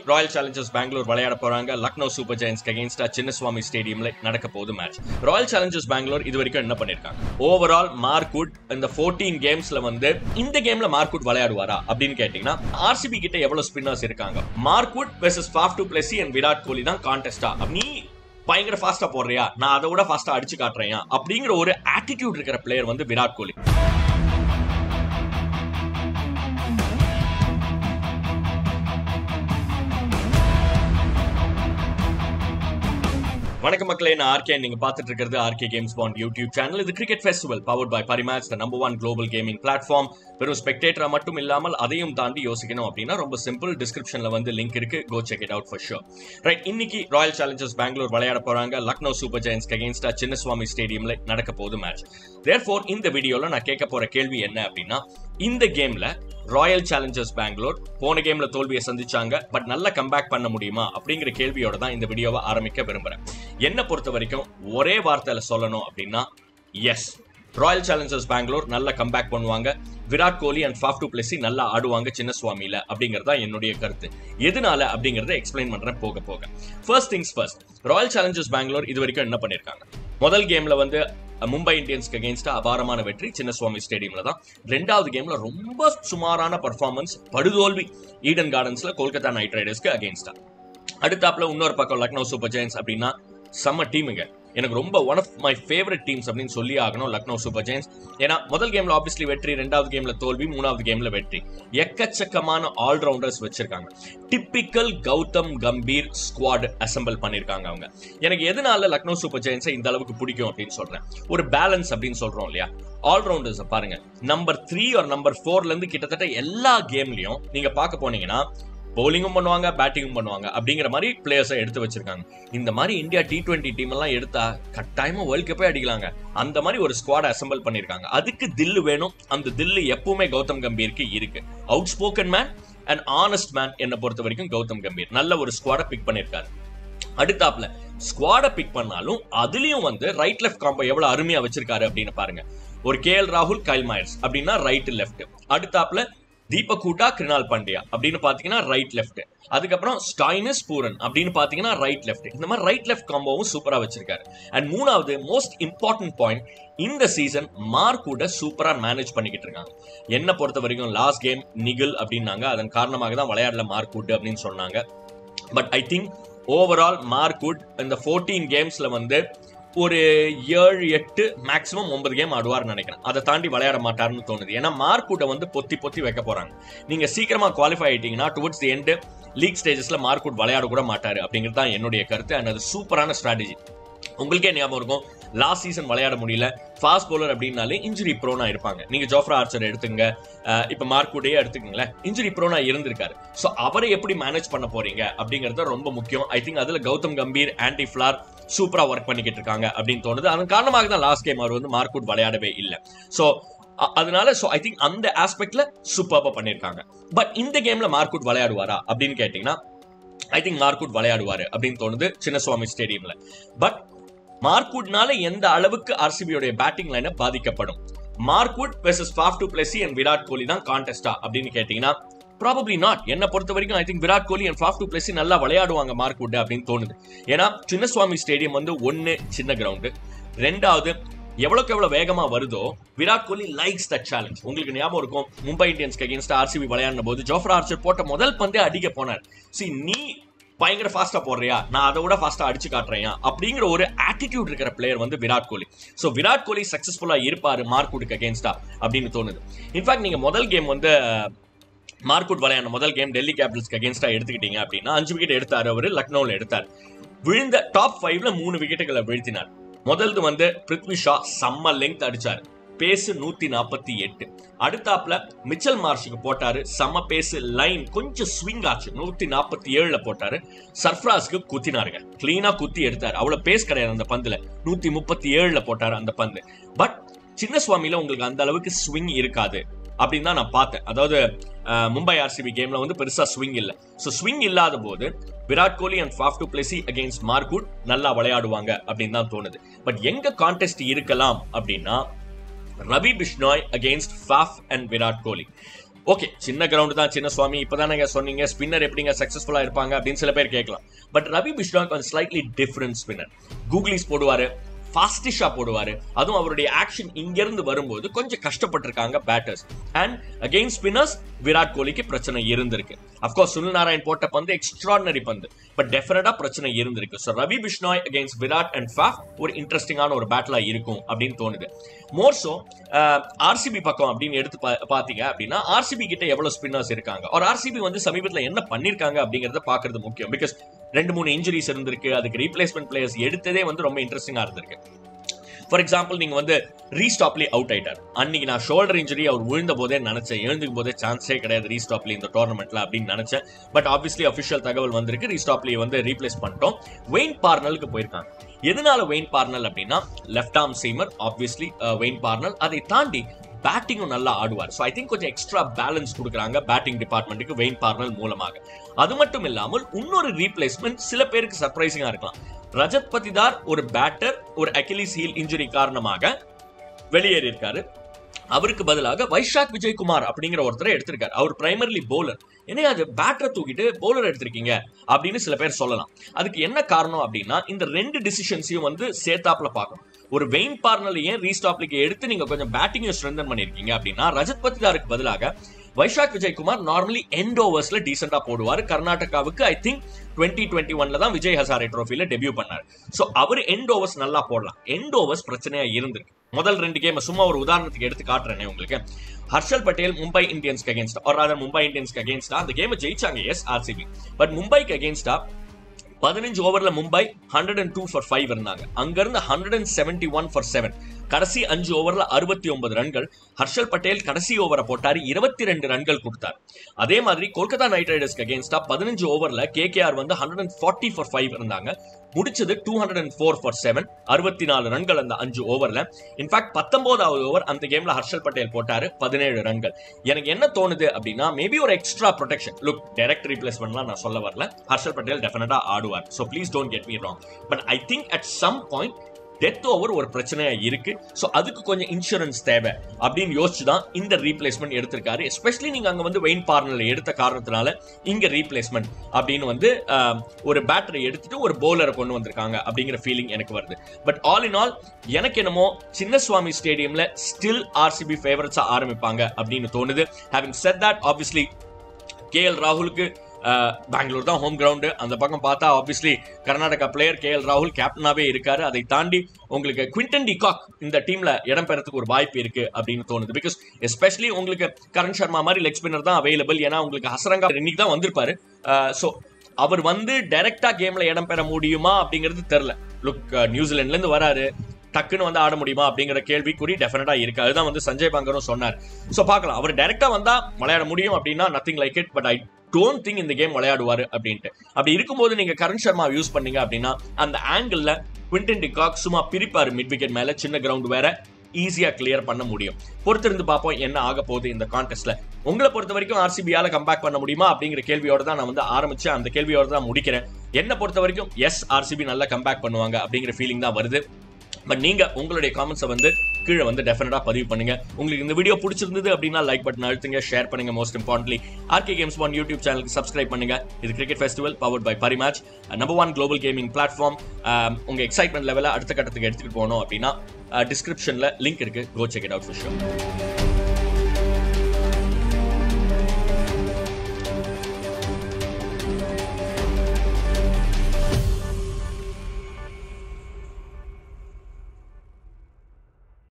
Royal Challengers Bangalore விளையாட போறாங்க Lucknow Super ஜெயின்ஸ்க்கு அகேன்ஸ்டா சின்னசுவாமி ஸ்டேடியம்ல நடக்க போகுது மேட்ச் ராயல் சேலஞ்சர்ஸ் பெங்களூர் இது வரைக்கும் என்ன பண்ணிருக்காங்க ஓவரால் மார்க்குட் இந்த 14 கேம்ஸ்ல வந்து இந்த கேம்ல மார்க்குட் விளையாடுவாரா அப்படின்னு கேட்டீங்கன்னா ஆர்சிபி கிட்ட எவ்வளவு ஸ்பின்னர்ஸ் இருக்காங்க Mark Wood versus Faf du Plessis and Virat Kohli தான் கான்டெஸ்டா நீ பயங்கர ஃபாஸ்டா போடுறியா நான் அதை விட ஃபாஸ்டா அடிச்சு காட்டுறேன் அப்படிங்கிற ஒரு ஆட்டிடியூட் இருக்கிற பிளேயர் வந்து விராட் கோலி வணக்கம் மக்களே நான் ஆர்கே நீங்க பார்த்துட்டு இருக்கிறது ஆர்கே கேம்ஸ் பாண்ட் யூடியூப் சேனல் இது cricket festival powered by Parimatch the number one global gaming platform வெறும் ஸ்பெக்டேட்டரா மட்டும் இல்லாமல் அதையும் தாண்டி யோசிக்கணும் அப்படின்னா ரொம்ப சிம்பிள் டிஸ்கிரிப்ஷன்ல வந்து லிங்க் இருக்கு go check it out for sure right இன்னைக்கு ராயல் சேலஞ்சர்ஸ் பெங்களூர் விளையாட போறாங்க லக்னோ சூப்பர் ஜெயின்ஸ் அகேன்ஸ்டா சின்னசுவாமி ஸ்டேடியம்ல நடக்க போகுது மேட்ச் தேர்ஃபோர் இந்த வீடியோல நான் கேட்க போற கேள்வி என்ன அப்படின்னா இந்த கேம்ல ராயல் சேலஞ்சர்ஸ் பெங்களூர் போன கேம்ல தோல்வியை சந்திச்சாங்க பட் நல்ல கம்பேக் பண்ண முடியுமா அப்படிங்கிற கேள்வியோட தான் இந்த வீடியோவை ஆரம்பிக்க விரும்புறேன் என்ன பொறுத்த வரைக்கும் ஒரே வார்த்தையில சொல்லணும் அப்படின்னா எஸ் ராயல் சேலஞ்சர்ஸ் பெங்களூர் நல்ல கம்பேக் பண்ணுவாங்க Virat Kohli and Faf du Plessis நல்லா ஆடுவாங்க சின்ன சுவாமியில அப்படிங்கறதா என்னுடைய கருத்து எதனால அப்படிங்கறத எக்ஸ்பிளைன் பண்றேன் போக போக first things first Royal Challengers Bangalore இது வரைக்கும் என்ன பண்ணிருக்காங்க முதல் கேம்ல வந்து மும்பை இந்தியன்ஸ்க்கு அகேன்ஸ்டா அபாரமான வெற்றி சின்னசுவாமி ஸ்டேடியம்ல தான் ரெண்டாவது கேம்ல ரொம்ப சுமாரான பர்ஃபார்மன்ஸ் படுதோல்வி ஈடன் கார்டன்ஸ்ல கொல்கத்தா நைட் ரைடர்ஸ்க்கு அகேன்ஸ்டா அடுத்தாப்புல இன்னொரு பக்கம் லக்னோ சூப்பர் ஜெயின்ஸ் அப்படின்னா செம்ம டீமுங்க எனக்கு ரொம்ப one of my favourite teams அப்படின்னு சொல்லி ஆகணும் லக்னோ சூப்பர் ஜெயின்ஸ் ஏன்னா முதல் கேம்ல ஆப்வியஸ்லி வெற்றி ரெண்டாவது கேம்ல தோல்வி மூணாவது கேம்ல வெற்றி எக்கச்சக்கமான ஆல்ரவுண்டர்ஸ் வச்சிருக்காங்க typical Gautam Gambhir squad assemble பண்ணிருக்காங்க அவங்க எனக்கு எதனால லக்னோ சூப்பர் ஜெயின்ஸை இந்த அளவுக்கு பிடிக்கும் அப்படின்னு சொல்றேன் ஒரு பேலன்ஸ் அப்படின்னு சொல்றோம் இல்லையா ஆல்ரவுண்டர்ஸ் பாருங்க நம்பர் த்ரீ ஒரு நம்பர் ஃபோர்ல இருந்து கிட்டத்தட்ட எல்லா கேம்லயும் நீங்க பார்க்க போனீங்கன்னா பவுலிங்கும் பண்ணுவாங்க பேட்டிங்கும் பண்ணுவாங்க அப்படிங்கிற மாதிரி பிளேயர்ஸை எடுத்து வச்சிருக்காங்க இந்த மாதிரி இந்தியா டி டுவெண்ட்டி டீம் எல்லாம் எடுத்தா கட்டாயமா வேர்ல்ட் கப்பே அடிக்கலாங்க அந்த மாதிரி ஒரு ஸ்குவாட் அசம்பிள் பண்ணிருக்காங்க அதுக்கு தில்லு வேணும் அந்த தில்லு எப்பவுமே கௌதம் கம்பீருக்கு இருக்கு outspoken man and honest man என்னை பொறுத்த வரைக்கும் கௌதம் கம்பீர் நல்ல ஒரு ஸ்குவாடை பிக் பண்ணிருக்காரு அடுத்தாப்ல ஸ்குவாடை பிக் பண்ணாலும் அதுலயும் வந்து ரைட் லெஃப்ட் காம்போ எவ்வளவு அருமையா வச்சிருக்காரு அப்படின்னு பாருங்க ஒரு கே எல் ராகுல் கைல் மாயர்ஸ் அப்படின்னா ரைட் லெஃப்ட் அடுத்தாப்ல தீபக் கூட்டா கிருணால் பாண்டியா அப்படின்னு பாத்தீங்கன்னா ரைட் லெஃப்ட் அதுக்கப்புறம் ஸ்டைனஸ் பூரன் அப்படின்னு பாத்தீங்கன்னா ரைட் லெஃப்ட் இந்த மாதிரி ரைட் லெஃப்ட் காம்போவும் சூப்பரா வச்சிருக்காரு அண்ட் மூணாவது மோஸ்ட் இம்பார்ட்டன்ட் பாயிண்ட் இந்த சீசன் மார்க் கூட சூப்பரா மேனேஜ் பண்ணிக்கிட்டு இருக்காங்க என்ன பொறுத்த வரைக்கும் லாஸ்ட் கேம் நிகில் அப்படின்னாங்க அதன் காரணமாக தான் விளையாடல மார்க் வுட் அப்படின்னு சொன்னாங்க but I think overall Mark Wood இந்த ஃபோர்டீன் கேம்ஸ்ல வந்து ஒரு ஏழு எட்டு மேக்ஸிமம் ஒன்பது கேம் ஆடுவார்னு நினைக்கிறேன் அதை தாண்டி விளையாட மாட்டார்னு தோணுது ஏன்னா மார்க்குட்டை வந்து பொத்தி பொத்தி வைக்க போறாங்க நீங்க சீக்கிரமா குவாலிஃபை ஆயிட்டீங்கன்னா டுவர்ட்ஸ் தி எண்டு லீக் ஸ்டேஜஸ்ல மார்க்குட் விளையாட கூட மாட்டாரு அப்படிங்கிறது தான் என்னுடைய கருத்து அண்ட் அது சூப்பரான ஸ்ட்ராட்டஜி உங்களுக்கே ஞாபகம் இருக்கும் லாஸ்ட் சீசன் விளையாட முடியல ஃபாஸ்ட் பவுலர் அப்படின்னாலே இன்ஜுரி ப்ரோனா இருப்பாங்க நீங்க ஜோஃப்ரா ஆர்ச்சர் எடுத்துங்க இப்ப மார்க்குடையே எடுத்துக்கங்களேன் இன்ஜுரி ப்ரோனா இருந்திருக்காரு ஸோ அவரை எப்படி மேனேஜ் பண்ண போறீங்க அப்படிங்கறது ரொம்ப முக்கியம் ஐ திங்க் அதுல கௌதம் கம்பீர் ஆன்டி ஃபிளார் சூப்பரா ஒர்க் பண்ணிக்கிட்டு இருக்காங்க அப்படின்னு தோணுது அதன் காரணமாக தான் லாஸ்ட் கேம் அவர் வந்து மார்க்குட் விளையாடவே இல்லை ஸோ அதனால ஸோ ஐ திங்க் அந்த ஆஸ்பெக்ட்ல சூப்பராக பண்ணியிருக்காங்க பட் இந்த கேம்ல மார்க்குட் விளையாடுவாரா அப்படின்னு கேட்டீங்கன்னா ஐ திங்க் மார்க்குட் விளையாடுவாரு அப்படின்னு தோணுது சின்னசுவாமி ஸ்டேடியம்ல பட் மார்க்குட்னால எந்த அளவுக்கு ஆர்சிபியோடைய பேட்டிங் லைனை பாதிக்கப்படும் Mark Wood versus Faf du Plessis and Virat Kohli தான் கான்டெஸ்டா அப்படின்னு கேட்டீங்கன்னா ப்ராபப்ளி நாட் என்ன பொறுத்த வரைக்கும் I think Virat Kohli and Faf du Plessis நல்லா விளையாடுவாங்க மார்க்குட் அப்படின்னு தோணுது ஏன்னா சின்னசுவாமி ஸ்டேடியம் வந்து ஒன்னு சின்ன கிரவுண்டு ரெண்டாவது எவ்வளவுக்கு எவ்வளவு வேகமா வருதோ Virat Kohli likes that challenge உங்களுக்கு ஞாபகம் இருக்கும் மும்பை இந்தியன்ஸ்க்கு அகேன்ஸ்ட் ஆர்சிபி விளையாடின போது ஜோஃப்ரா ஆர்ச்சர் போட்ட முதல் பந்தே அடிக்க போனார் சி நீ பயங்கர ஃபாஸ்டா போடுறியா நான் அதை விட ஃபாஸ்டா அடிச்சு காட்டுறேன் அப்படிங்கிற ஒரு ஆட்டிடியூட் இருக்கிற பிளேயர் வந்து விராட் கோலி ஸோ விராட் கோலி சக்சஸ்ஃபுல்லா இருப்பாரு மார்க்குடுக்கு அகேன்ஸ்டா அப்படின்னு தோணுது இன்ஃபேக்ட் நீங்க முதல் கேம் வந்து மார்க்குட் விளையாடின முதல் கேம் டெல்லி கேபிட்டல்ஸ்க்கு அகேன்ஸ்டா எடுத்துக்கிட்டீங்க அப்படின்னா அஞ்சு விக்கெட் எடுத்தாரு அவர் லக்னோவில் எடுத்தார் விழுந்த டாப் ஃபைவ்ல மூணு விக்கெட்டுகளை வீழ்த்தினார் முதல்து வந்து பிருத்வி ஷா செம்ம லெங்க் அடிச்சாரு பேசு நூத்தி நாற்பத்தி எட்டு அடுத்தாப்புல மிச்சல் மார்ஷுக்கு போட்டாரு செம பேசு லைன் கொஞ்சம் ஸ்விங் ஆச்சு நூத்தி நாற்பத்தி ஏழுல போட்டாரு சர்ஃப்ராஸ்க்கு குத்தினாருங்க கிளீனா குத்தி எடுத்தாரு அவ்வளவு பேஸ் கிடையாது அந்த பந்துல நூத்தி முப்பத்தி ஏழுல போட்டாரு அந்த பந்து பட் சின்ன சுவாமியில உங்களுக்கு அந்த அளவுக்கு ஸ்விங் இருக்காது அப்படின்னு தான் நான் பார்த்தேன் அதாவது மும்பை ஆர்சிபி கேம்ல வந்து பெருசா ஸ்விங் இல்லை ஸோ ஸ்விங் இல்லாத போது Virat Kohli and Faf du Plessis against Mark Wood நல்லா விளையாடுவாங்க அப்படின்னு தான் தோணுது பட் எங்க கான்டெஸ்ட் இருக்கலாம் அப்படின்னா Ravi Bishnoi against Faf and Virat Kohli okay சின்ன கிரவுண்ட் தான் சின்ன சுவாமி இப்பதானங்க சொன்னீங்க ஸ்பின்னர் எப்படிங்க சக்சஸ்ஃபுல்லா இருப்பாங்க அப்படின்னு சில பேர் கேட்கலாம் பட் ரவி பிஷ்னாக் கொஞ்சம் ஸ்லைட்லி டிஃபரண்ட் ஸ்பின்னர் கூகுளிஸ் போடுவாரு ஃபாஸ்டிஷா போடுவாரு அதுவும் அவருடைய ஆக்ஷன் இங்க இருந்து வரும்போது கொஞ்சம் கஷ்டப்பட்டிருக்காங்க batters and again spinners Virat கோலிக்கு பிரச்சனை இருந்திருக்கு அப்கோர்ஸ் சுனில் நாராயண் போட்ட பந்து எக்ஸ்ட்ராடினரி பந்து பட் டெஃபினட்டா பிரச்சனை இருந்திருக்கு so Ravi Bishnoi against Virat and Faf ஒரு இன்ட்ரெஸ்டிங்கான ஒரு பேட்டிலா இருக்கும் அப்படின்னு தோணுது மோர்சோ ஆர்சிபி பக்கம் அப்படின்னு எடுத்து பா- பாத்தீங்க அப்படின்னா ஆர்சிபி கிட்ட எவ்வளவு ஸ்பின்னர்ஸ் இருக்காங்க ஒரு ஆர்சிபி வந்து சமீபத்தில் என்ன பண்ணிருக்காங்க அப்படிங்கறத பாக்குறது முக்கியம் பிகாஸ் ரெண்டு மூணு இன்ஜுரிஸ் இருந்திருக்கு அதுக்கு ரீப்ளேஸ்மெண்ட் பிளேயர்ஸ் எடுத்ததே வந்து ரொம்ப இன்ட்ரெஸ்டிங்கா இருந்திருக்கு ஃபார் எக்ஸாம்பிள் நீங்க வந்து ரீஸ்டாப்லி அவுட் ஆயிட்டார் அன்னைக்கு நான் ஷோல்டர் இன்ஜுரி அவர் விழுந்த போதே நினைச்சேன் எழுந்துக்கும் போதே சான்ஸே கிடையாது ரீஸ்டாப்லி இந்த டோர்னமெண்ட்ல அப்படின்னு நினைச்சேன் பட் ஆப்வியஸ்லி அபிஷியல் தகவல் வந்திருக்கு ரீஸ்டாப்லி வந்து ரீப்ளேஸ் பண்ணிட்டோம் வெயின் பார்னலுக்கு போயிருக்காங்க எதனால வெயின் பார்னல் அப்படின்னா left arm seamer obviously Wayne Parnell அதை தாண்டி பேட்டிங்கும் நல்லா ஆடுவார் ஸோ ஐ திங்க் கொஞ்சம் எக்ஸ்ட்ரா பேலன்ஸ் கொடுக்குறாங்க பேட்டிங் டிபார்ட்மெண்ட்டுக்கு வெயின் பார்னல் மூலமாக அது மட்டும் இல்லாமல் இன்னொரு ரீப்ளேஸ்மெண்ட் சில பேருக்கு சர்ப்ரைசிங்கா இருக்கலாம் ரஜத் பத்திதார் ஒரு பேட்டர் ஒரு அகிலிஸ் ஹீல் இன்ஜுரி காரணமாக வெளியேறி இருக்காரு அவருக்கு பதிலாக வைஷாக் விஜயகுமார் அப்படிங்கிற ஒருத்தரை எடுத்திருக்காரு அவர் பிரைமர்லி bowler ஏன்னா அது பேட்டரை தூக்கிட்டு bowler எடுத்திருக்கீங்க அப்படின்னு சில பேர் சொல்லலாம் அதுக்கு என்ன காரணம் அப்படின்னா இந்த ரெண்டு டிசிஷன்ஸையும் வந்து சேர்த்தாப்புல பார்க்கணும் ஒரு வெயின் பார்னல் ஏன் ரீஸ்டாப்லிக்கு எடுத்து நீங்க கொஞ்சம் பேட்டிங்கையும் ஸ்ட்ரென்தன் பண்ணிருக்கீங்க அப்படின்னா ரஜத் பத்திதாருக்கு பதிலாக வைஷாக் விஜயகுமார் நார்மலி எண்ட் ஓவர்ஸ்ல டீசெண்டா போடுவார் கர்நாடகாவுக்கு ஐ திங்க் டுவெண்ட்டி டுவெண்ட்டி ஒன்ல தான் விஜய் ஹசாரே ட்ரோஃபில டெபியூ பண்ணார் ஸோ அவர் எண்ட் ஓவர்ஸ் நல்லா போடலாம் எண்ட் ஓவர்ஸ் பிரச்சனையா இருந்திருக்கு முதல் ரெண்டு கேம் சும்மா ஒரு உதாரணத்துக்கு எடுத்து காட்டுறேனே உங்களுக்கு ஹர்ஷல் பட்டேல் மும்பை இந்தியன்ஸ்க்கு அகேன்ஸ்டா ஒரு ராதர் மும்பை இந்தியன்ஸ்க்கு அகேன்ஸ்டா அந்த கேமை ஜெயிச்சாங்க எஸ் ஆர்சிபி பட் மும்பைக்கு அகேன்ஸ்டா பதினஞ்சு ஓவர்ல Mumbai hundred and two for five இருந்தாங்க அங்கிருந்து hundred and seventy one for seven கடைசி அஞ்சு ஓவர்ல அறுபத்தி ஒன்பது ரன்கள் ஹர்ஷல் பட்டேல் கடைசி ஓவரை போட்டாரு இருபத்தி ரெண்டு ரன்கள் கொடுத்தார் அதே மாதிரி கொல்கத்தா நைட் ரைடர்ஸ்க்கு அகேன்ஸ்டா பதினஞ்சு ஓவர்ல கேகேஆர் வந்து hundred and forty for five இருந்தாங்க முடிச்சது two hundred and four for seven அறுபத்தி நாலு ரன்கள் அந்த அஞ்சு ஓவர்ல இன்ஃபேக்ட் பத்தொன்பதாவது ஓவர் அந்த கேம்ல ஹர்ஷல் பட்டேல் போட்டாரு பதினேழு ரன்கள் எனக்கு என்ன தோணுது அப்படின்னா மேபி ஒரு எக்ஸ்ட்ரா ப்ரொடெக்ஷன் லுக் டைரக்ட் ரீப்ளேஸ்மெண்ட்லாம் நான் சொல்ல வரல ஹர்ஷல் பட்டேல் டெஃபினட்டா ஆடுவார் so please don't get me wrong but I think at some point death over ஒரு பிரச்சனையா இருக்கு ஸோ அதுக்கு கொஞ்சம் இன்சூரன்ஸ் தேவை அப்படின்னு யோசிச்சு தான் இந்த ரீப்ளேஸ்மெண்ட் எடுத்திருக்காரு எஸ்பெஷலி நீங்க அங்க வந்து வெயின் பார்னல் எடுத்த காரணத்தினால இங்க ரீப்ளேஸ்மெண்ட் அப்படின்னு வந்து ஆம், ஒரு பேட்டரை எடுத்துட்டு ஒரு பவுலரை கொண்டு வந்திருக்காங்க அப்படிங்கிற ஃபீலிங் எனக்கு வருது பட் ஆல் இன் ஆல் எனக்கு என்னமோ சின்னசுவாமி ஸ்டேடியம்ல ஸ்டில் ஆர்சிபி ஃபேவரட்ஸா ஆரம்பிப்பாங்க அப்படின்னு தோணுது having said that obviously KL ராகுலுக்கு அஹ், பெங்களூர் தான் ஹோம் கிரவுண்டு அந்த பக்கம் பார்த்தா ஆப்வியஸ்லி கர்நாடகா பிளேயர் கேஎல் ராகுல் கேப்டனாவே இருக்காரு அதை தாண்டி உங்களுக்கு குவிண்டன் டிகாக் இந்த டீம்ல இடம் பெறத்துக்கு ஒரு வாய்ப்பு இருக்கு அப்படின்னு தோணுது பிகாஸ் எஸ்பெஷலி உங்களுக்கு கரண் சர்மா மாதிரி லெக் ஸ்பின்னர் தான் அவைலபிள் ஏன்னா உங்களுக்கு ஹசரங்கா இன்னைக்கு தான் வந்திருப்பாரு ஸோ அவர் வந்து டைரக்டா கேம்ல இடம் பெற முடியுமா அப்படிங்கிறது தெரியல லுக் நியூசிலாந்துல இருந்து வராரு டக்குன்னு வந்து ஆட முடியுமா அப்படிங்கிற கேள்விக்குறி டெஃபினட்டா இருக்கு அதுதான் வந்து சஞ்சய் பங்கரும் சொன்னார் ஸோ பார்க்கலாம் அவர் டைரக்டா வந்தா விளையாட முடியும் அப்படின்னா nothing like it but I don't think இந்த கேம் விளையாடுவாரு அப்படின்ட்டு அப்படி இருக்கும்போது நீங்க கரண் சர்மா யூஸ் பண்ணீங்க அப்படின்னா அந்த ஆங்கிள் குவிண்டன் டிகாக் சும்மா பிரிப்பாரு மிட் விக்கெட் மேல சின்ன கிரவுண்ட் வேற ஈஸியா கிளியர் பண்ண முடியும் பொறுத்திருந்து பார்ப்போம் என்ன ஆக போகுது இந்த கான்டெஸ்ட்ல உங்களை பொறுத்த வரைக்கும் ஆர்சிபியால கம்பேக் பண்ண முடியுமா அப்படிங்கிற கேள்வியோட தான் நான் வந்து ஆரம்பிச்சேன் அந்த கேள்வியோட தான் முடிக்கிறேன் என்ன பொறுத்த வரைக்கும் எஸ் ஆர்சிபி நல்லா கம்பேக் பண்ணுவாங்க அப்படிங்கிற ஃபீலிங் தான் வருது பட் நீங்க உங்களுடைய காமெண்ட்ஸை வந்து கீழே வந்து டெஃபினட்டா பதிவு பண்ணுங்க உங்களுக்கு இந்த வீடியோ பிடிச்சிருந்தது அப்படின்னா லைக் பட்டன் அழுத்துங்க ஷேர் பண்ணுங்க most importantly RK games on YouTube சேனலுக்கு சப்ஸ்கிரைப் பண்ணுங்க இது cricket festival powered by Parimatch number one global gaming platform உங்க எக்ஸைட்மெண்ட் லெவலை அடுத்த கட்டத்துக்கு எடுத்துட்டு போகணும் அப்படின்னா டிஸ்கிரிப்ஷன்ல லிங்க் இருக்கு go check it out for sure